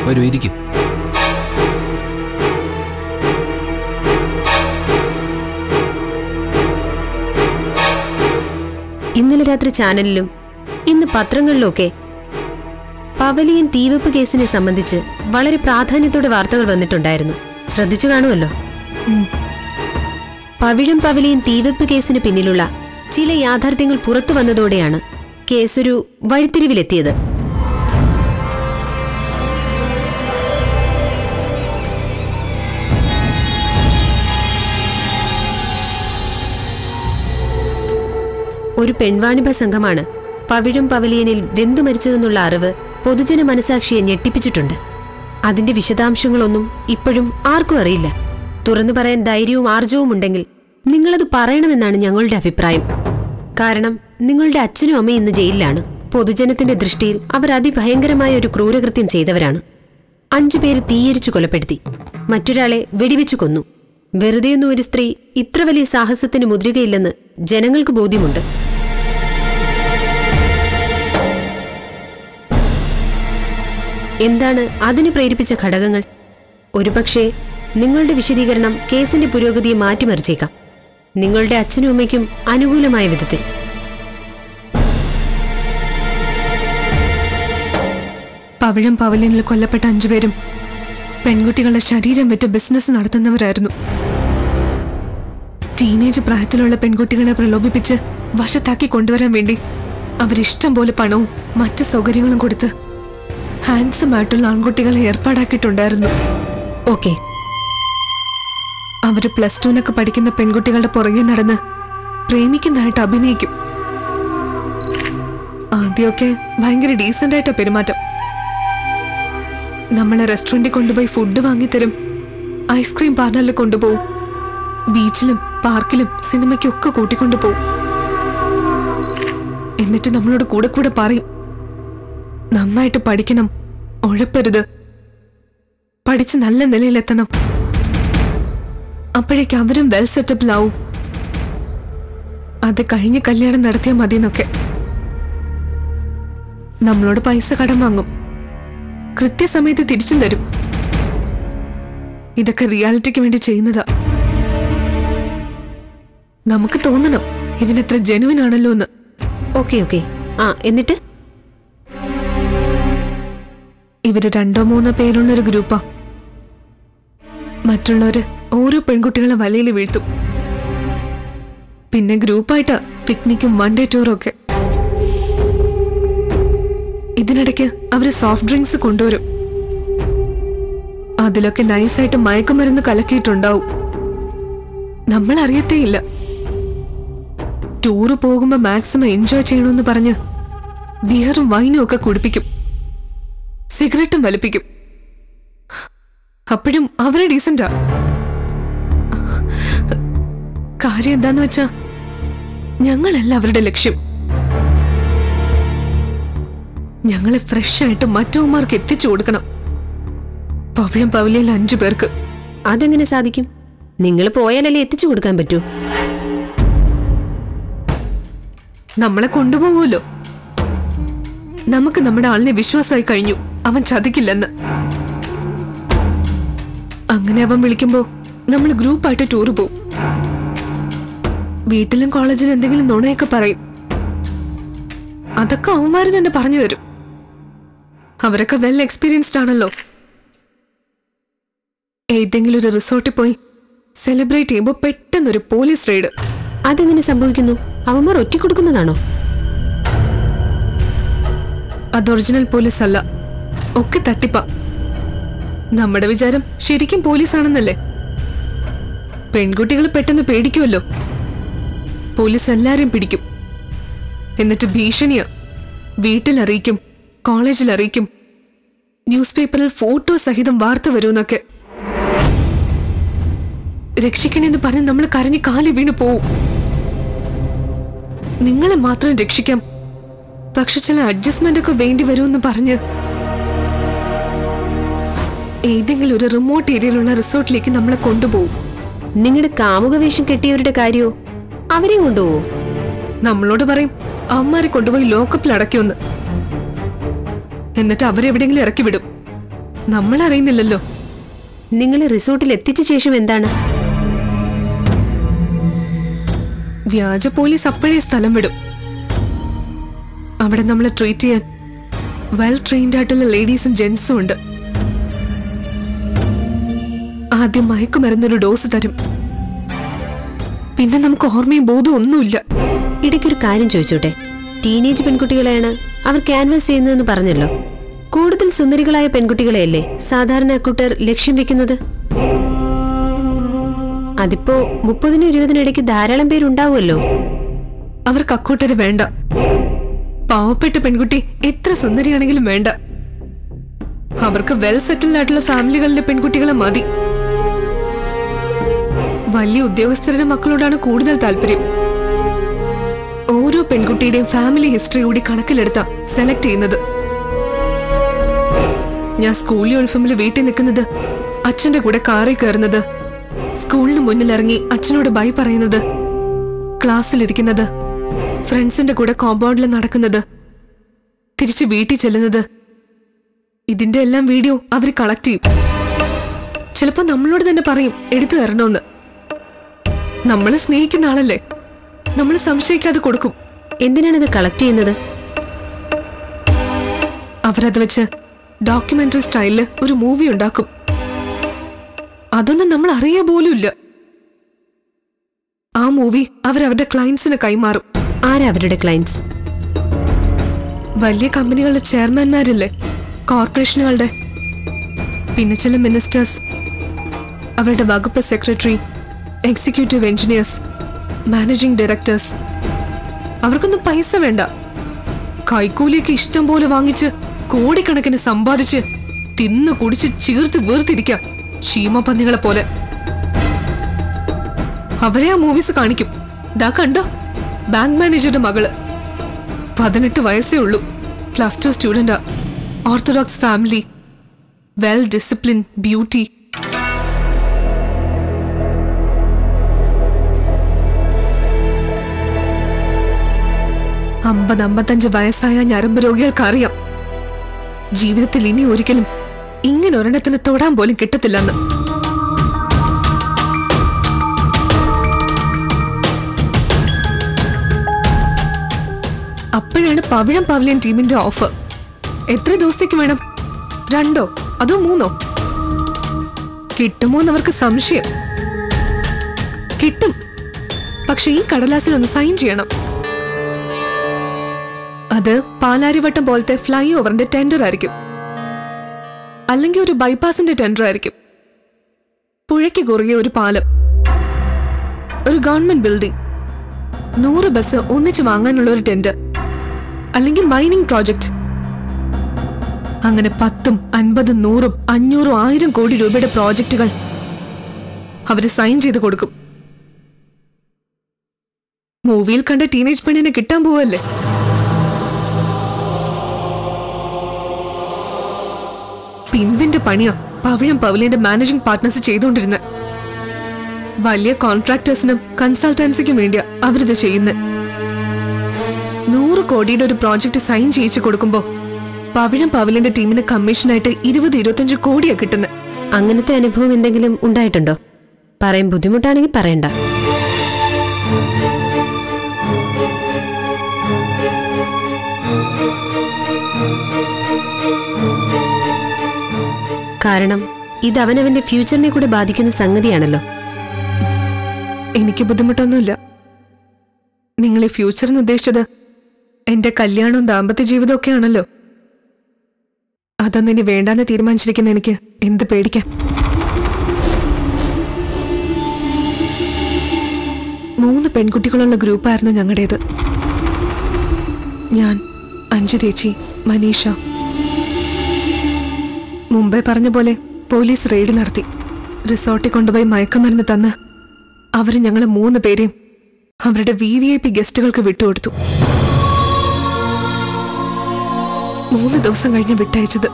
വരൂ ഇരിക്കും ഇന്നലെ രാത്രി ചാനലിലും ഇന്ന് പത്രങ്ങളിലുമൊക്കെ പവലിയൻ തീവെപ്പ് കേസിനെ സംബന്ധിച്ച് വളരെ പ്രാധാന്യത്തോടെ വാർത്തകൾ വന്നിട്ടുണ്ടായിരുന്നു ശ്രദ്ധിച്ചു കാണുമല്ലോ പവിഴം പവലിയൻ തീവെപ്പ് കേസിന് പിന്നിലുള്ള ചില യാഥാർത്ഥ്യങ്ങൾ പുറത്തു വന്നതോടെയാണ് കേസൊരു വഴിത്തിരിവിലെത്തിയത് ഒരു പെൺവാണിഭ സംഘമാണ് പവിഴം പവലിയനിൽ വെന്തു മരിച്ചതെന്നുള്ള അറിവ് പൊതുജന മനസാക്ഷിയെ ഞെട്ടിപ്പിച്ചിട്ടുണ്ട് അതിന്റെ വിശദാംശങ്ങളൊന്നും ഇപ്പോഴും ആർക്കും അറിയില്ല തുറന്നു പറയാൻ ധൈര്യവും ആർജവും ഉണ്ടെങ്കിൽ നിങ്ങളത് പറയണമെന്നാണ് ഞങ്ങളുടെ അഭിപ്രായം കാരണം നിങ്ങളുടെ അച്ഛനും അമ്മയും ഇന്ന് ജയിലിലാണ് പൊതുജനത്തിന്റെ ദൃഷ്ടിയിൽ അവർ അതിഭയങ്കരമായ ഒരു ക്രൂരകൃത്യം ചെയ്തവരാണ് അഞ്ചു പേര് തീയരിച്ചു കൊലപ്പെടുത്തി മറ്റൊരാളെ വെടിവെച്ചു കൊന്നു വെറുതെയൊന്നും ഒരു സ്ത്രീ ഇത്ര വലിയ സാഹസത്തിന് മുദ്രികയില്ലെന്ന് ജനങ്ങൾക്ക് ബോധ്യമുണ്ട് എന്താണ് അതിന് പ്രേരിപ്പിച്ച ഘടകങ്ങൾ ഒരുപക്ഷെ നിങ്ങളുടെ വിശദീകരണം കേസിന്റെ പുരോഗതിയെ മാറ്റിമറിച്ചേക്കാം നിങ്ങളുടെ അച്ഛനും അമ്മയ്ക്കും അനുകൂലമായ വിധത്തിൽ പവിഴം പവലിയനിൽ കൊല്ലപ്പെട്ട അഞ്ചുപേരും പെൺകുട്ടികളുടെ ശരീരം വിറ്റ് ബിസിനസ് നടത്തുന്നവരായിരുന്നു ടീനേജ് പ്രായത്തിലുള്ള പെൺകുട്ടികളെ പ്രലോഭിപ്പിച്ച് വശത്താക്കി കൊണ്ടുവരാൻ വേണ്ടി അവരിഷ്ടം പോലെ പണവും മറ്റ് സൗകര്യങ്ങളും കൊടുത്ത് ഹാൻസം ആയിട്ടുള്ള ആൺകുട്ടികളെ ഏർപ്പാടാക്കിയിട്ടുണ്ടായിരുന്നു ഓക്കെ അവര് പ്ലസ് ടുവിനൊക്കെ പഠിക്കുന്ന പെൺകുട്ടികളുടെ പുറകെ നടന്ന് പ്രേമിക്കുന്നതായിട്ട് അഭിനയിക്കും ആദ്യമൊക്കെ ഭയങ്കര ഡീസന്റ് ആയിട്ടാ പെരുമാറ്റം നമ്മളെ റെസ്റ്റോറന്റിൽ കൊണ്ടുപോയി ഫുഡ് വാങ്ങിത്തരും ഐസ്ക്രീം പാർലറിൽ കൊണ്ടുപോകും ബീച്ചിലും പാർക്കിലും സിനിമയ്ക്കും ഒക്കെ കൂട്ടിക്കൊണ്ടുപോകും എന്നിട്ട് നമ്മളോട് കൂടെ കൂടെ പറയും നന്നായിട്ട് പഠിക്കണം ഉഴപ്പരുത് പഠിച്ച് നല്ല നിലയിലെത്തണം അപ്പോഴേക്ക് അവരും വെൽ സെറ്റപ്പിലാവും അത് കഴിഞ്ഞ് കല്യാണം നടത്തിയാൽ മതിയെന്നൊക്കെ നമ്മളോട് പൈസ കടം വാങ്ങും കൃത്യസമയത്ത് തിരിച്ചും തരും ഇതൊക്കെ റിയാലിറ്റിക്ക് വേണ്ടി ചെയ്യുന്നതാ നമുക്ക് തോന്നണം ഇവനെത്ര ജെനുവിൻ ആണല്ലോ എന്ന് ഓക്കെ ഓക്കെ ആ എന്നിട്ട് ഇവര് രണ്ടോ മൂന്നോ പേരുള്ള ഒരു ഗ്രൂപ്പാ മറ്റുള്ളവര് ഓരോ പെൺകുട്ടികളെ വലയിൽ വീഴ്ത്തും പിന്നെ ഗ്രൂപ്പായിട്ടാ പിക്നിക്കും വൺ ഡേ ടൂറും ഒക്കെ ഇതിനിടയ്ക്ക് അവര് സോഫ്റ്റ് ഡ്രിങ്ക്സ് കൊണ്ടുവരും അതിലൊക്കെ നൈസായിട്ട് മയക്കുമരുന്ന് കലക്കിയിട്ടുണ്ടാവും നമ്മൾ അറിയത്തേയില്ല ടൂറ് പോകുമ്പോ മാക്സിമം എൻജോയ് ചെയ്യണമെന്ന് പറഞ്ഞ് ബിയറും വൈനും ഒക്കെ കുടിപ്പിക്കും സിഗരറ്റും വലിപ്പിക്കും അപ്പോഴും അവരെ ഡീസന്റാ കാര്യം എന്താന്ന് വെച്ചാ ഞങ്ങളല്ല അവരുടെ ലക്ഷ്യം ഞങ്ങളെ ഫ്രഷ് ആയിട്ട് മറ്റവന്മാർക്ക് എത്തിച്ചു കൊടുക്കണം പവിഴം പവലിയിൽ അഞ്ചു പേർക്ക് അതെങ്ങനെ സാധിക്കും നിങ്ങൾ പോയാലല്ലേ എത്തിച്ചു കൊടുക്കാൻ പറ്റൂ നമ്മളെ കൊണ്ടുപോകുമല്ലോ നമുക്ക് നമ്മുടെ ആളിനെ വിശ്വാസമായി കഴിഞ്ഞു അവൻ ചതിക്കില്ലെന്ന് അങ്ങനെ അവൻ വിളിക്കുമ്പോ നമ്മൾ ഗ്രൂപ്പായിട്ട് ടൂർ പോവും വീട്ടിലും കോളേജിലും എന്തെങ്കിലും നുണയൊക്കെ പറയും അതൊക്കെ അവന്മാര് തന്നെ പറഞ്ഞു തരും അവരൊക്കെ വെൽ എക്സ്പീരിയൻസ്ഡ് ആണല്ലോ ഏതെങ്കിലും ഒരു റിസോർട്ടിൽ പോയി സെലിബ്രേറ്റ് ചെയ്യുമ്പോൾ പെട്ടെന്നൊരു പോലീസ് റെയ്ഡ് അതെങ്ങനെ സംഭവിക്കുന്നു അവന്മാർ ഒറ്റിക്കൊടുക്കുന്നതാണോ അത് ഒറിജിനൽ പോലീസ് അല്ല ഒക്കെ തട്ടിപ്പ നമ്മുടെ വിചാരം ശരിക്കും പോലീസാണെന്നല്ലേ പെൺകുട്ടികൾ പെട്ടെന്ന് പേടിക്കുമല്ലോ പോലീസ് എല്ലാരും പിടിക്കും എന്നിട്ട് ഭീഷണിയാ വീട്ടിൽ അറിയിക്കും കോളേജിൽ അറിയിക്കും ന്യൂസ് പേപ്പറിൽ ഫോട്ടോ സഹിതം വാർത്ത വരുമെന്നൊക്കെ രക്ഷിക്കണേന്ന് പറഞ്ഞ് നമ്മൾ കരഞ്ഞ് കാലി വീണ് പോവും നിങ്ങളെ മാത്രം രക്ഷിക്കാം പക്ഷെ ചില അഡ്ജസ്റ്റ്മെന്റ് ഒക്കെ വേണ്ടി വരുമെന്ന് പറഞ്ഞ് ഏതെങ്കിലും ഒരു റിമോട്ട് ഏരിയയിലുള്ള റിസോർട്ടിലേക്ക് നമ്മളെ കൊണ്ടുപോകും നിങ്ങളുടെ കാമുക വേഷം കെട്ടിയവരുടെ കാര്യമോ അവരെയും കൊണ്ടുപോവോ നമ്മളോട് പറയും അവന്മാരെ കൊണ്ടുപോയി ലോക്കപ്പിൽ അടയ്ക്കുമെന്ന് എന്നിട്ട് അവരെവിടെയെങ്കിലും ഇറക്കി വിടും നമ്മൾ അറിയുന്നില്ലല്ലോ നിങ്ങൾ റിസോർട്ടിൽ എത്തിച്ച ശേഷം എന്താണ് വ്യാജ പോലീസ് അപ്പോഴേ സ്ഥലം വിടും അവിടെ നമ്മളെ ട്രീറ്റ് ചെയ്യാൻ വെൽ ട്രെയിൻഡ് ആയിട്ടുള്ള ലേഡീസും ജെന്റ്സും ഉണ്ട് ആദ്യം മയക്കുമരുന്നൊരു ഡോസ് തരും പിന്നെ നമുക്ക് ഓർമ്മയും ബോധവും ഒന്നുമില്ല ഇടയ്ക്കൊരു കാര്യം ചോദിച്ചോട്ടെ ടീനേജ് പെൺകുട്ടികളെയാണ് അവർ ക്യാൻവാസ് ചെയ്യുന്നതെന്ന് പറഞ്ഞല്ലോ കൂടുതൽ സുന്ദരികളായ പെൺകുട്ടികളെയല്ലേ സാധാരണ അക്കൂട്ടർ ലക്ഷ്യം വെക്കുന്നത് അതിപ്പോ മുപ്പതിനും ഇരുപതിനും ഇടയ്ക്ക് ധാരാളം പേരുണ്ടാവുമല്ലോ അവർക്ക് അക്കൂട്ടര് വേണ്ട പാവപ്പെട്ട പെൺകുട്ടി എത്ര സുന്ദരിയാണെങ്കിലും വേണ്ട അവർക്ക് വെൽ സെറ്റിൽഡ് ആയിട്ടുള്ള ഫാമിലികളിലെ പെൺകുട്ടികളെ മതി വലിയ ഉദ്യോഗസ്ഥരുടെ മക്കളോടാണ് കൂടുതൽ താല്പര്യം ഓരോ പെൺകുട്ടിയുടെയും ഫാമിലി ഹിസ്റ്ററി കൂടി കണക്കിലെടുത്താ സെലക്ട് ചെയ്യുന്നത് ഞാൻ സ്കൂൾ യൂണിഫോമിൽ വീട്ടിൽ നിൽക്കുന്നത് അച്ഛന്റെ കൂടെ കാറിൽ കയറുന്നത് സ്കൂളിന് മുന്നിലിറങ്ങി അച്ഛനോട് ബൈ പറയുന്നത് ക്ലാസ്സിലിരിക്കുന്നത് ഫ്രണ്ട്സിന്റെ കൂടെ കോമ്പൗണ്ടിൽ നടക്കുന്നത് തിരിച്ച് വീട്ടിൽ ചെല്ലുന്നത് ഇതിന്റെ എല്ലാം വീഡിയോ അവർ കളക്ട് ചെയ്യും ചിലപ്പോ നമ്മളോട് തന്നെ പറയും എടുത്തു തരണമെന്ന് നമ്മൾ സ്നേഹിക്കുന്ന ആളല്ലേ നമ്മൾ സംശയിക്കാതെ കൊടുക്കും എന്തിനാണിത് കളക്ട് ചെയ്യുന്നത് അവരത് വെച്ച് ഡോക്യുമെന്ററി സ്റ്റൈലില് ഒരു മൂവി ഉണ്ടാക്കും അതൊന്നും നമ്മൾ അറിയാ പോലുമില്ല ആ മൂവി അവരവരുടെ ക്ലയൻസിന് കൈമാറും ആരാ അവരുടെ ക്ലയൻസ് വലിയ കമ്പനികളുടെ ചെയർമാൻമാരില്ലേ കോർപ്പറേഷനുകളുടെ പിന്നെ ചില മിനിസ്റ്റേഴ്സ് അവരുടെ വകുപ്പ് secretary executive engineers managing directors അവർക്കൊന്നും പൈസ വേണ്ട കൈക്കൂലിയൊക്കെ ഇഷ്ടം പോലെ വാങ്ങിച്ച് കോടിക്കണക്കിന് സമ്പാദിച്ച് തിന്നു കുടിച്ച് ചീർത്ത് വീർത്തിരിക്കാം ക്ഷീമപന്നികളെ പോലെ അവരെ ആ മൂവീസ് കാണിക്കും ദാ കണ്ടോ ബാങ്ക് മാനേജറുടെ മകള് പതിനെട്ട് വയസ്സേ ഉള്ളൂ പ്ലസ് ടു സ്റ്റുഡൻ്റാ orthodox family well discipline beauty അമ്പത് അമ്പത്തഞ്ച് വയസ്സായ ഞരമ്പ് രോഗികൾക്ക് അറിയാം ജീവിതത്തിൽ ഇനി ഒരിക്കലും ഇങ്ങനെ ഒരെണ്ണത്തിന് തൊടാൻ പോലും കിട്ടത്തില്ലെന്ന് അപ്പോഴാണ് പവിഴം പവലിയൻ ടീമിന്റെ ഓഫർ എത്ര ദിവസത്തേക്ക് വേണം രണ്ടോ അതോ മൂന്നോ കിട്ടുമോ എന്നവർക്ക് സംശയം കിട്ടും പക്ഷെ ഈ കടലാസിൽ ഒന്ന് സൈൻ ചെയ്യണം അത് പാലാരിവട്ടം പോലത്തെ ഫ്ലൈ ഓവറിന്റെ ടെൻഡർ ആയിരിക്കും അല്ലെങ്കിൽ ഒരു ബൈപ്പാസിന്റെ ടെൻഡർ ആയിരിക്കും പുഴയ്ക്ക് കുറുകെ ഒരു പാലം ഒരു ഗവൺമെന്റ് ബിൽഡിംഗ് നൂറ് ബസ് ഒന്നിച്ച് വാങ്ങാനുള്ള ഒരു ടെൻഡർ അല്ലെങ്കിൽ മൈനിങ് പ്രോജക്റ്റ് അങ്ങനെ പത്തും അൻപതും നൂറും അഞ്ഞൂറും ആയിരം കോടി രൂപയുടെ പ്രോജക്റ്റുകൾ അവര് സൈൻ ചെയ്ത് കൊടുക്കും മൂവിയിൽ കണ്ട ടീനേജ് പെണ്ണിനെ കിട്ടാൻ പോവല്ലേ പിൻവിന്റെ പണിയാ പവിഴം പവലിന്റെ മാനേജിംഗ് പാർട്ട്നേഴ്സ് ചെയ്തുകൊണ്ടിരുന്നത് വലിയ കോൺട്രാക്ടേഴ്സിനും കൺസൾട്ടൻസിക്കും വേണ്ടിയാ അവരിത് ചെയ്യുന്നത് നൂറ് കോടിയുടെ ഒരു പ്രോജക്റ്റ് സൈൻ ചെയ്യിച്ചു കൊടുക്കുമ്പോ പവിഴം പവലിന്റെ ടീമിന് കമ്മീഷനായിട്ട് ഇരുപത് ഇരുപത്തഞ്ച് കോടിയാ കിട്ടുന്നത് അങ്ങനത്തെ അനുഭവം എന്തെങ്കിലും ഉണ്ടായിട്ടുണ്ടോ പറയാൻ ബുദ്ധിമുട്ടാണെങ്കിൽ പറയണ്ട കാരണം ഇത് അവനവന്റെ ഫ്യൂച്ചറിനെ കൂടെ ബാധിക്കുന്ന സംഗതിയാണല്ലോ എനിക്ക് ബുദ്ധിമുട്ടൊന്നുമില്ല നിങ്ങൾ ഈ ഫ്യൂച്ചർ എന്ന് ഉദ്ദേശിച്ചത് എന്റെ കല്യാണവും ദാമ്പത്യ ജീവിതവും ഒക്കെ ആണല്ലോ അതൊന്നും ഇനി വേണ്ടാന്ന് തീരുമാനിച്ചിരിക്കുന്ന എനിക്ക് എന്ത് പേടിക്കാൻ മൂന്ന് പെൺകുട്ടികളുള്ള ഗ്രൂപ്പായിരുന്നു ഞങ്ങളുടേത് ഞാൻ അഞ്ചു ചേച്ചി മനീഷ മുമ്പേ പറഞ്ഞ പോലെ പോലീസ് റെയ്ഡ് നടത്തി റിസോർട്ടിൽ കൊണ്ടുപോയി മയക്കുമരുന്ന് തന്ന് അവർ ഞങ്ങൾ മൂന്ന് പേരെയും അവരുടെ വി വി ഐ പി ഗസ്റ്റുകൾക്ക് വിട്ടുകൊടുത്തു മൂന്ന് ദിവസം കഴിഞ്ഞ് വിട്ടയച്ചത്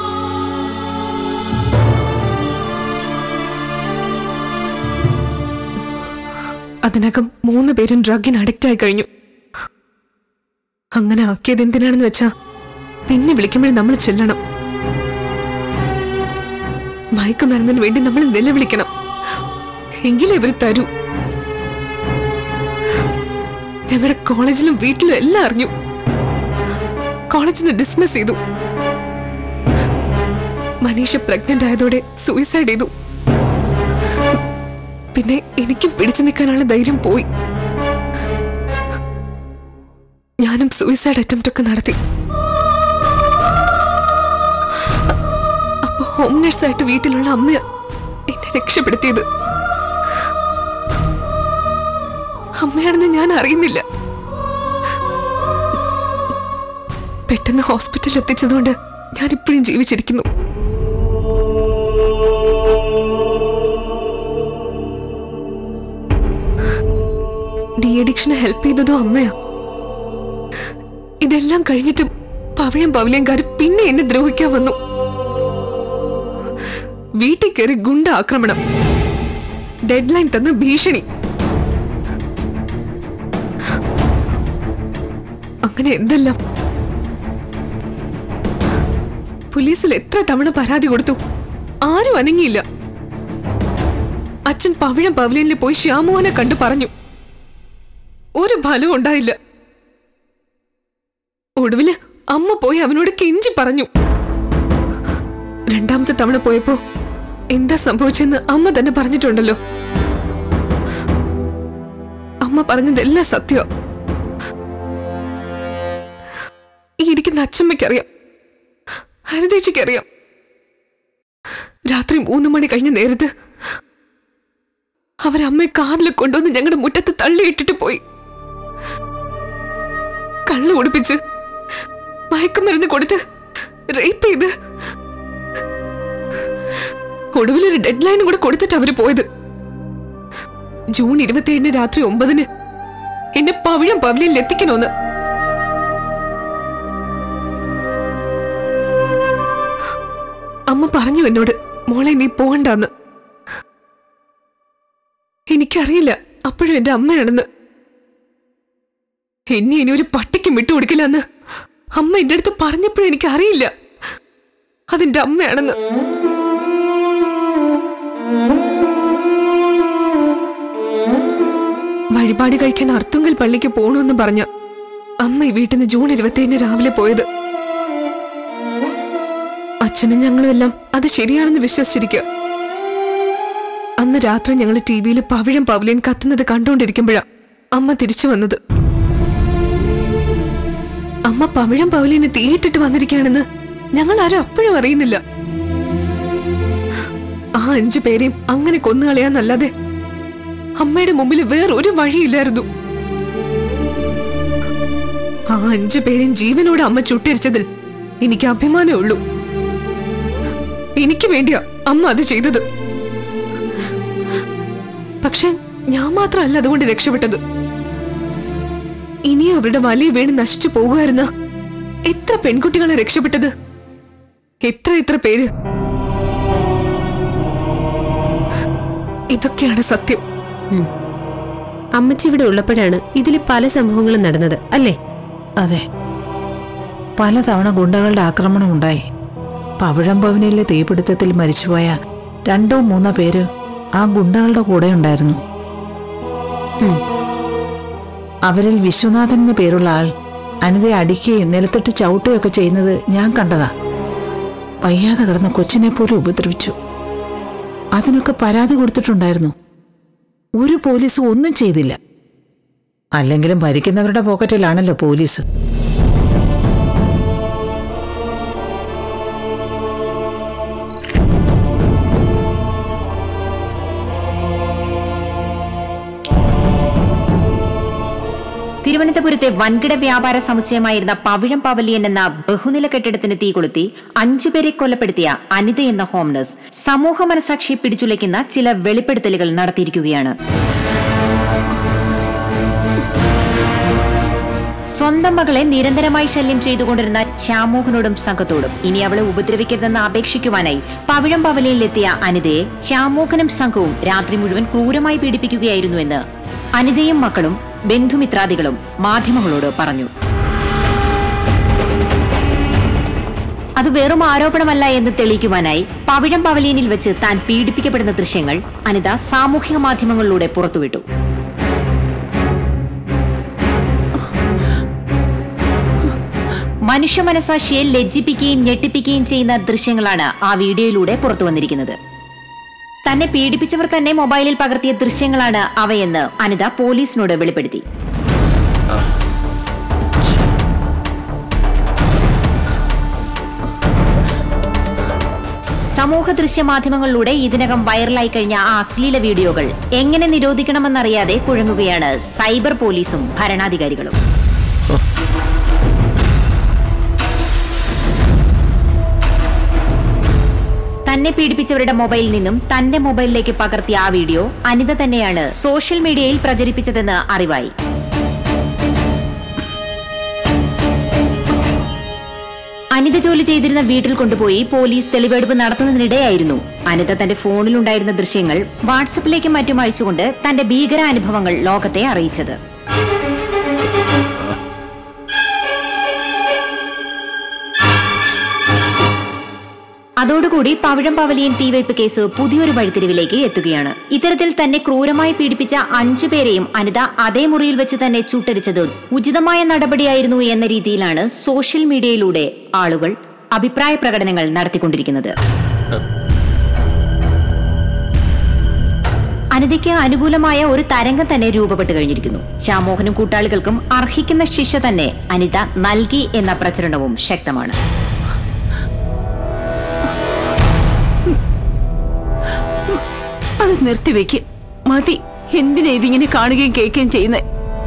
അതിനകം മൂന്ന് പേരും ഡ്രഗിന് അഡിക്റ്റ് ആയി കഴിഞ്ഞു അങ്ങനെ ആക്കിയത് എന്തിനാണെന്ന് വെച്ചാ പിന്നെ വിളിക്കുമ്പോഴും നമ്മൾ ചെല്ലണം മയക്കുമരുന്നിന് വേണ്ടി നമ്മൾ നിലവിളിക്കണം എങ്കിലേ ഇവർ തരൂ ഞങ്ങളുടെ കോളേജിലും വീട്ടിലും എല്ലാം അറിഞ്ഞു കോളേജിൽ നിന്ന് ഡിസ്മിസ് ചെയ്തു മനീഷ പ്രഗ്നന്റ് ആയതോടെ സൂയിസൈഡ് ചെയ്തു പിന്നെ എനിക്കും പിടിച്ചു നിൽക്കാനുള്ള ധൈര്യം പോയി ഞാനും സൂയിസൈഡ് അറ്റംപ്റ്റ് ഒക്കെ നടത്തി അപ്പൊ ഹോം നഴ്സായിട്ട് വീട്ടിലുള്ള അമ്മ എന്നെ രക്ഷപ്പെടുത്തിയത് അമ്മയാണെന്ന് ഞാൻ അറിയുന്നില്ല പെട്ടെന്ന് ഹോസ്പിറ്റലിൽ എത്തിച്ചതുകൊണ്ട് ഞാൻ ഇപ്പോഴും ജീവിച്ചിരിക്കുന്നു ഡി അഡിക്ഷന് ഹെൽപ്പ് ചെയ്തതും അമ്മയാ ഇതെല്ലാം കഴിഞ്ഞിട്ടും പവഴം പവലിയങ്കാർ പിന്നെ എന്നെ ദ്രോഹിക്കാൻ വന്നു വീട്ടിൽ കയറി ഗുണ്ട ആക്രമണം ഡെഡ് ലൈൻ തന്ന ഭീഷണി അങ്ങനെ എന്തെല്ലാം പോലീസിൽ എത്ര തവണ പരാതി കൊടുത്തു ആരും അനങ്ങിയില്ല അച്ഛൻ പവിഴം പവലിയനിൽ പോയി ശ്യാമോഹനെ കണ്ടു പറഞ്ഞു ഒരു ഫലവും ഉണ്ടായില്ല ഒടുവില് അമ്മ പോയി അവനോട് കെഞ്ചി പറഞ്ഞു രണ്ടാമത്തെ തവണ പോയപ്പോ എന്താ സംഭവിച്ചെന്ന് അമ്മ തന്നെ പറഞ്ഞിട്ടുണ്ടല്ലോ അമ്മ പറഞ്ഞതെല്ലാം സത്യം ഈ ഇരിക്കുന്ന അച്ഛമ്മയ്ക്കറിയാം ഹരിതേച്ചിക്കറിയാം രാത്രി മൂന്ന് മണി കഴിഞ്ഞ നേരത്ത് അവരമ്മയെ കാറിൽ കൊണ്ടുവന്ന് ഞങ്ങളുടെ മുറ്റത്ത് തള്ളിയിട്ടിട്ട് പോയി കള്ളു കുടിപ്പിച്ച് മയക്കുമരുന്ന് കൊടുത്ത് റേപ്പ് ചെയ്ത് ഒടുവിലൊരു ഡെഡ് ലൈനും കൂടെ കൊടുത്തിട്ട് അവര് പോയത് ജൂൺ ഇരുപത്തിയേഴിന് രാത്രി ഒമ്പതിന് എന്നെ പവിഴം പവലിയിൽ എത്തിക്കണോന്ന് അമ്മ പറഞ്ഞു എന്നോട് മോളെ നീ പോകണ്ടെന്ന് എനിക്കറിയില്ല അപ്പോഴും എന്റെ അമ്മയാണെന്ന് എന്നെ ഇനി ഒരു പട്ടിക്കും വിട്ടുകൊടുക്കില്ലെന്ന് അമ്മ എന്റെ അടുത്ത് പറഞ്ഞപ്പോഴും എനിക്ക് അറിയില്ല അതെന്റെ അമ്മയാണെന്ന് വഴിപാട് കഴിക്കാൻ അർത്തുങ്കൽ പള്ളിക്ക് പോകണമെന്ന് പറഞ്ഞ അമ്മ ഈ വീട്ടിൽ നിന്ന് ജൂൺ ഇരുപത്തിയേഴിന് രാവിലെ പോയത് അച്ഛനും ഞങ്ങളും എല്ലാം അത് ശരിയാണെന്ന് വിശ്വസിച്ചിരിക്കുക അന്ന് രാത്രി ഞങ്ങൾ ടി വിയിൽ പവിഴം പവലിയൻ കത്തുന്നത് കണ്ടുകൊണ്ടിരിക്കുമ്പോഴാ അമ്മ തിരിച്ചു വന്നത് അമ്മ പവിഴം പവലിയന് തീയിട്ടിട്ട് വന്നിരിക്കുകയാണെന്ന് ഞങ്ങൾ ആരും അപ്പോഴും അറിയുന്നില്ല ആ അഞ്ചു പേരെയും അങ്ങനെ കൊന്നുകളയാന്നല്ലാതെ അമ്മയുടെ മുമ്പിൽ വേറൊരു വഴിയില്ലായിരുന്നു ആ അഞ്ചു പേരെയും ജീവനോട് അമ്മ ചുട്ടരിച്ചതിൽ എനിക്ക് അഭിമാനമേ ഉള്ളൂ എനിക്ക് വേണ്ടിയാ അമ്മ അത് ചെയ്തത് പക്ഷെ ഞാൻ മാത്രമല്ല അതുകൊണ്ട് രക്ഷപ്പെട്ടത് ഇനി അവരുടെ വലിയ വീണ് നശിച്ചു പോകുമായിരുന്ന എത്ര പെൺകുട്ടികളെ രക്ഷപ്പെട്ടത് എത്ര എത്ര പേര് ഇതൊക്കെയാണ് സത്യം അമ്മച്ചി ഇവിടെ ഉള്ളപ്പോഴാണ് ഇതിൽ പല സംഭവങ്ങളും നടന്നത് അല്ലേ അതെ പലതവണ ഗുണ്ടകളുടെ ആക്രമണം ഉണ്ടായി പവിഴം ഭവനിലെ തീപിടുത്തത്തിൽ മരിച്ചുപോയ രണ്ടോ മൂന്നോ പേര് ആ ഗുണ്ടകളുടെ കൂടെ ഉണ്ടായിരുന്നു അവരിൽ വിശ്വനാഥൻ എന്ന പേരുള്ള ആൾ അനിതയെ അടിക്കുകയും നിലത്തിട്ട് ചവിട്ടുകയൊക്കെ ചെയ്യുന്നത് ഞാൻ കണ്ടതാ വയ്യാതെ കിടന്ന കൊച്ചിനെ പോലും ഉപദ്രവിച്ചു അതിനൊക്കെ പരാതി കൊടുത്തിട്ടുണ്ടായിരുന്നു ഒരു പോലീസും ഒന്നും ചെയ്തില്ല അല്ലെങ്കിലും ഭരിക്കുന്നവരുടെ പോക്കറ്റിലാണല്ലോ പോലീസ് തിരുവനന്തപുരത്തെ വൻകിട വ്യാപാര സമുച്ചയമായിരുന്ന പവിഴം പവലിയൻ എന്ന ബഹുനില കെട്ടിടത്തിന് തീ കൊളുത്തി അഞ്ചുപേരെ കൊലപ്പെടുത്തിയ അനിത എന്ന ഹോം നഴ്സ് സമൂഹ മനസാക്ഷിയെ പിടിച്ചുലയ്ക്കുന്ന ചില വെളിപ്പെടുത്തലുകൾ നടത്തിയിരിക്കുകയാണ് സ്വന്തം മകളെ നിരന്തരമായി ശല്യം ചെയ്തുകൊണ്ടിരുന്ന ശ്യാമോഹനോടും സംഘത്തോടും ഇനി അവളെ ഉപദ്രവിക്കരുതെന്ന് അപേക്ഷിക്കുവാനായി പവിഴം പവലയിലെത്തിയ അനിതയെ ശ്യാമോഹനും സംഘവും രാത്രി മുഴുവൻ ക്രൂരമായി പീഡിപ്പിക്കുകയായിരുന്നുവെന്ന് അനിതയും മക്കളും ബന്ധുമിത്രാദികളും മാധ്യമങ്ങളോട് പറഞ്ഞു അത് വെറും ആരോപണമല്ല എന്ന് തെളിയിക്കുവാനായി പവിഴം പവലിയനിൽ വെച്ച് താൻ പീഡിപ്പിക്കപ്പെടുന്ന ദൃശ്യങ്ങൾ അനിത സാമൂഹിക മാധ്യമങ്ങളിലൂടെ പുറത്തുവിട്ടു മനുഷ്യ മനസാക്ഷിയെ ലജ്ജിപ്പിക്കുകയും ഞെട്ടിപ്പിക്കുകയും ചെയ്യുന്ന ദൃശ്യങ്ങളാണ് ആ വീഡിയോയിലൂടെ പുറത്തു വന്നിരിക്കുന്നത് തന്നെ പീഡിപ്പിച്ചവർ തന്നെ മൊബൈലിൽ പകർത്തിയ ദൃശ്യങ്ങളാണ് അവയെന്ന് അനിത പോലീസിനോട് വെളിപ്പെടുത്തി സമൂഹ ദൃശ്യ മാധ്യമങ്ങളിലൂടെ ഇതിനകം വൈറലായി കഴിഞ്ഞ ആ അശ്ലീല വീഡിയോകൾ എങ്ങനെ നിരോധിക്കണമെന്നറിയാതെ കുഴങ്ങുകയാണ് സൈബർ പോലീസും ഭരണാധികാരികളും തന്നെ പീഡിപ്പിച്ചവരുടെ മൊബൈലിൽ നിന്നും തന്റെ മൊബൈലിലേക്ക് പകർത്തിയ ആ വീഡിയോ അനിത തന്നെയാണ് സോഷ്യൽ മീഡിയയിൽ പ്രചരിപ്പിച്ചതെന്ന് അറിവായി അനിത ജോലി ചെയ്തിരുന്ന വീട്ടിൽ കൊണ്ടുപോയി പോലീസ് തെളിവെടുപ്പ് നടത്തുന്നതിനിടെയായിരുന്നു അനിത തന്റെ ഫോണിലുണ്ടായിരുന്ന ദൃശ്യങ്ങൾ വാട്സപ്പിലേക്കും മറ്റും അയച്ചുകൊണ്ട് തന്റെ ഭീകരാനുഭവങ്ങൾ ലോകത്തെ അറിയിച്ചത് അതോടുകൂടി പവിഴം പവലിയൻ തീവയ്പ് കേസ് പുതിയൊരു വഴിത്തിരിവിലേക്ക് എത്തുകയാണ് ഇത്തരത്തിൽ തന്നെ ക്രൂരമായി പീഡിപ്പിച്ച അഞ്ചു പേരെയും അനിത അതേ മുറിയിൽ വെച്ച് തന്നെ ചുട്ടരിച്ചത് ഉചിതമായ നടപടിയായിരുന്നു എന്ന രീതിയിലാണ് സോഷ്യൽ മീഡിയയിലൂടെ ആളുകൾ അഭിപ്രായ പ്രകടനങ്ങൾ നടത്തിക്കൊണ്ടിരിക്കുന്നത് അനിതയ്ക്ക് അനുകൂലമായ ഒരു തരംഗം തന്നെ രൂപപ്പെട്ടു കഴിഞ്ഞിരിക്കുന്നു ശ്യാമോഹനും കൂട്ടാളികൾക്കും അർഹിക്കുന്ന ശിക്ഷ തന്നെ അനിത നൽകി എന്ന പ്രചരണവും ശക്തമാണ് അത് നിർത്തിവെക്ക് മതി എന്തിനാ ഇതിങ്ങനെ കാണുകയും കേൾക്കുകയും ചെയ്യുന്നേ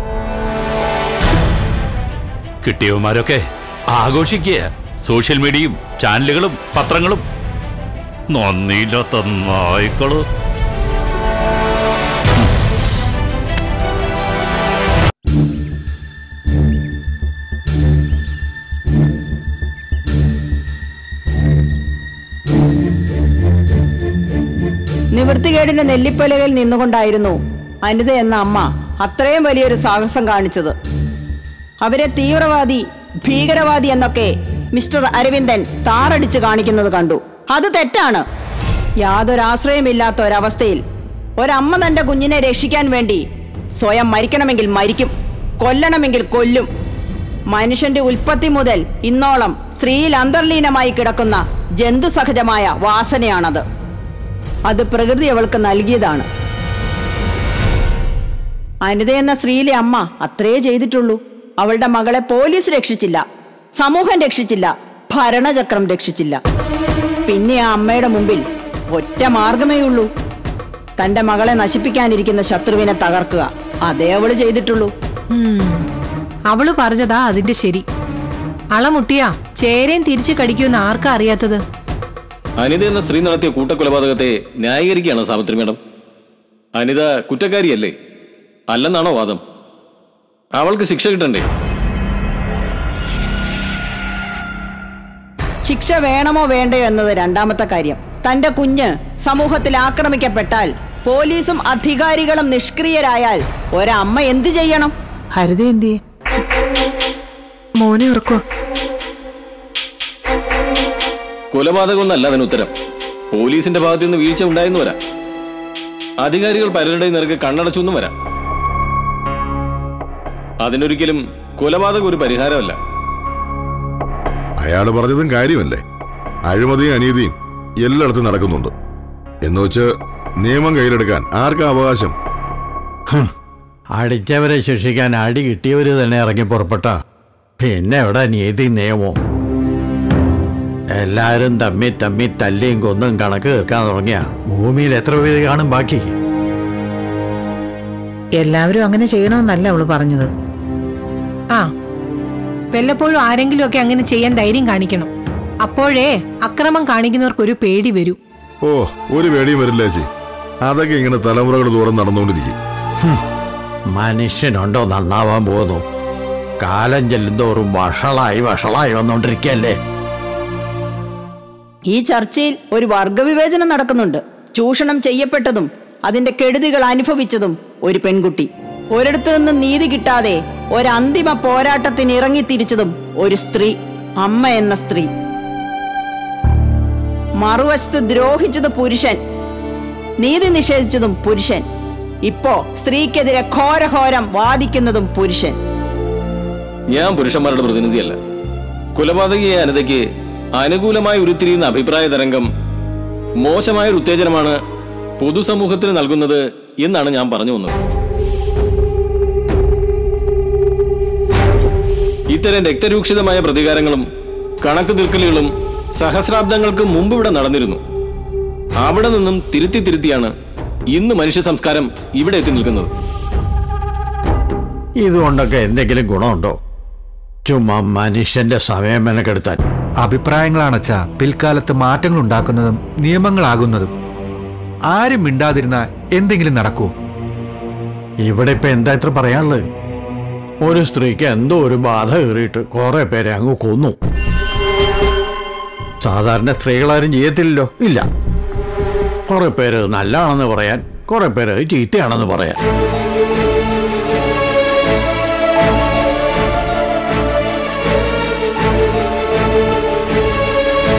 കിട്ടിയവന്മാരൊക്കെ ആഘോഷിക്കുക സോഷ്യൽ മീഡിയയും ചാനലുകളും പത്രങ്ങളും നന്ദിയില്ലാത്ത നായ്ക്കള് നിവൃത്തികേടിന്റെ നെല്ലിപ്പലകയിൽ നിന്നുകൊണ്ടായിരുന്നു അനിത എന്ന അമ്മ അത്രയും വലിയൊരു സാഹസം കാണിച്ചത് അവരെ തീവ്രവാദി ഭീകരവാദി എന്നൊക്കെ മിസ്റ്റർ അരവിന്ദൻ താറടിച്ച് കാണിക്കുന്നത് കണ്ടു അത് തെറ്റാണ് യാതൊരാശ്രയമില്ലാത്ത ഒരവസ്ഥയിൽ ഒരമ്മ തന്റെ കുഞ്ഞിനെ രക്ഷിക്കാൻ വേണ്ടി സ്വയം മരിക്കണമെങ്കിൽ മരിക്കും കൊല്ലണമെങ്കിൽ കൊല്ലും മനുഷ്യന്റെ ഉൽപ്പത്തി മുതൽ ഇന്നോളം സ്ത്രീയിൽ അന്തർലീനമായി കിടക്കുന്ന ജന്തുസഹജമായ വാസനയാണത് അത് പ്രകൃതി അവൾക്ക് നൽകിയതാണ് അനിത എന്ന സ്ത്രീയിലെ അമ്മ അത്രേ ചെയ്തിട്ടുള്ളൂ അവളുടെ മകളെ പോലീസ് രക്ഷിച്ചില്ല സമൂഹം രക്ഷിച്ചില്ല ഭരണചക്രം രക്ഷിച്ചില്ല പിന്നെ ആ അമ്മയുടെ മുമ്പിൽ ഒറ്റ മാർഗമേ ഉള്ളൂ തന്റെ മകളെ നശിപ്പിക്കാനിരിക്കുന്ന ശത്രുവിനെ തകർക്കുക അതേ അവള് ചെയ്തിട്ടുള്ളൂ അവള് പറഞ്ഞതാ അതിന്റെ ശരി അളമുട്ടിയാ ചേരയും തിരിച്ചു കടിക്കുമെന്ന് ആർക്കാ അറിയാത്തത് അനിത എന്ന സ്ത്രീ നടത്തിയ കൂട്ടക്കൊലപാതകത്തെ ന്യായീകരിക്കുകയാണ് സാവിത്രി മേഡം അനിത കുറ്റക്കാരിയല്ലേ അല്ലെന്നാണോ വാദം അവൾക്ക് ശിക്ഷ കിട്ടണ്ടേ ശിക്ഷ വേണമോ വേണ്ടയോ എന്നത് രണ്ടാമത്തെ കാര്യം തന്റെ കുഞ്ഞ് സമൂഹത്തിൽ ആക്രമിക്കപ്പെട്ടാൽ പോലീസും അധികാരികളും നിഷ്ക്രിയരായാൽ ഒരമ്മ എന്തു ചെയ്യണം ഹരിത എന്തിയെ മോനെ ഉറക്കോ കൊലപാതകമൊന്നല്ല അതിന് ഉത്തരം പോലീസിന്റെ ഭാഗത്തു നിന്ന് വീഴ്ച ഉണ്ടായെന്ന് വരാം അധികാരികൾ പലരുടെയും നേർക്ക് കണ്ണടച്ചു എന്നും വരാം അതിനൊരിക്കലും കൊലപാതകം ഒരു പരിഹാരമല്ല അയാൾ പറഞ്ഞതും കാര്യമല്ലേ അഴിമതിയും അനീതിയും എല്ലായിടത്തും നടക്കുന്നുണ്ട് എന്നുവെച്ച് നിയമം കയ്യിലെടുക്കാൻ ആർക്കാ അവകാശം അടിച്ചവരെ ശിക്ഷിക്കാൻ അടി കിട്ടിയവര് തന്നെ ഇറങ്ങി പുറപ്പെട്ട പിന്നെ എവിടെ നീതി നിയമോ എല്ലാരും തമ്മി തമ്മി തല്ലിയും കൊന്നും കണക്ക് തീർക്കാൻ തുടങ്ങിയ ഭൂമിയിൽ എത്ര പേര് കാണും ബാക്കി എല്ലാവരും അങ്ങനെ ചെയ്യണമെന്നല്ല അവള് പറഞ്ഞത് ആ വല്ലപ്പോഴും ആരെങ്കിലുമൊക്കെ അങ്ങനെ ചെയ്യാൻ ധൈര്യം കാണിക്കണം അപ്പോഴേ അക്രമം കാണിക്കുന്നവർക്കൊരു പേടി വരൂ ഓ ഒരു പേടിയും വരില്ല ചേച്ചി അതൊക്കെ ഇങ്ങനെ തലമുറകൾ ദൂരം നടന്നുകൊണ്ടിരിക്കും മനുഷ്യനുണ്ടോ നന്നാവാൻ പോകുന്നു കാലം ചെല്ലുന്തോറും വഷളായി വഷളായി വന്നോണ്ടിരിക്കല്ലേ ഈ ചർച്ചയിൽ ഒരു വർഗവിവേചനം നടക്കുന്നുണ്ട് ചൂഷണം ചെയ്യപ്പെട്ടതും അതിന്റെ കെടുതികൾ അനുഭവിച്ചതും ഒരു പെൺകുട്ടി ഒരിടത്തു നിന്ന് നീതി കിട്ടാതെ ഒരന്തിമ പോരാട്ടത്തിന് ഇറങ്ങിത്തിരിച്ചതും ഒരു സ്ത്രീ അമ്മ എന്ന സ്ത്രീ മറുവശത്ത് ദ്രോഹിച്ചത് പുരുഷൻ നീതി നിഷേധിച്ചതും പുരുഷൻ ഇപ്പോ സ്ത്രീക്കെതിരെ ഘോരഘോരം വാദിക്കുന്നതും പുരുഷൻ ഞാൻ പുരുഷന്മാരുടെ പ്രതിനിധിയല്ല കൊലപാതകിയെ അനിതയ്ക്ക് അനുകൂലമായി ഉരുത്തിരിയുന്ന അഭിപ്രായ തരംഗം മോശമായ ഒരു ഉത്തേജനമാണ് പൊതുസമൂഹത്തിന് നൽകുന്നത് എന്നാണ് ഞാൻ പറഞ്ഞു വന്നത് ഇത്തരം രക്തരൂക്ഷിതമായ പ്രതികാരങ്ങളും കണക്ക് തീർക്കലുകളും സഹസ്രാബ്ദങ്ങൾക്ക് മുമ്പ് ഇവിടെ നടന്നിരുന്നു അവിടെ നിന്നും തിരുത്തി തിരുത്തിയാണ് ഇന്ന് മനുഷ്യ സംസ്കാരം ഇവിടെ എത്തി നിൽക്കുന്നത് ഇതുകൊണ്ടൊക്കെ എന്തെങ്കിലും ഗുണമുണ്ടോ ചുമ്മാ മനുഷ്യന്റെ സമയം മെനക്കെടുത്താൻ അഭിപ്രായങ്ങളാണച്ചാ പിൽക്കാലത്ത് മാറ്റങ്ങൾ ഉണ്ടാക്കുന്നതും നിയമങ്ങളാകുന്നതും ആരും മിണ്ടാതിരുന്ന എന്തെങ്കിലും നടക്കുമോ ഇവിടെ ഇപ്പൊ എന്താ ഇത്ര പറയാനുള്ളത് ഒരു സ്ത്രീക്ക് എന്തോ ഒരു ബാധ കയറിയിട്ട് കുറെ പേരെ അങ്ങ് കൊന്നു സാധാരണ സ്ത്രീകളാരും ചെയ്യത്തില്ലല്ലോ ഇല്ല കുറെ പേര് നല്ലതാണെന്ന് പറയാൻ കുറെ പേര് ചീത്തയാണെന്ന് പറയാൻ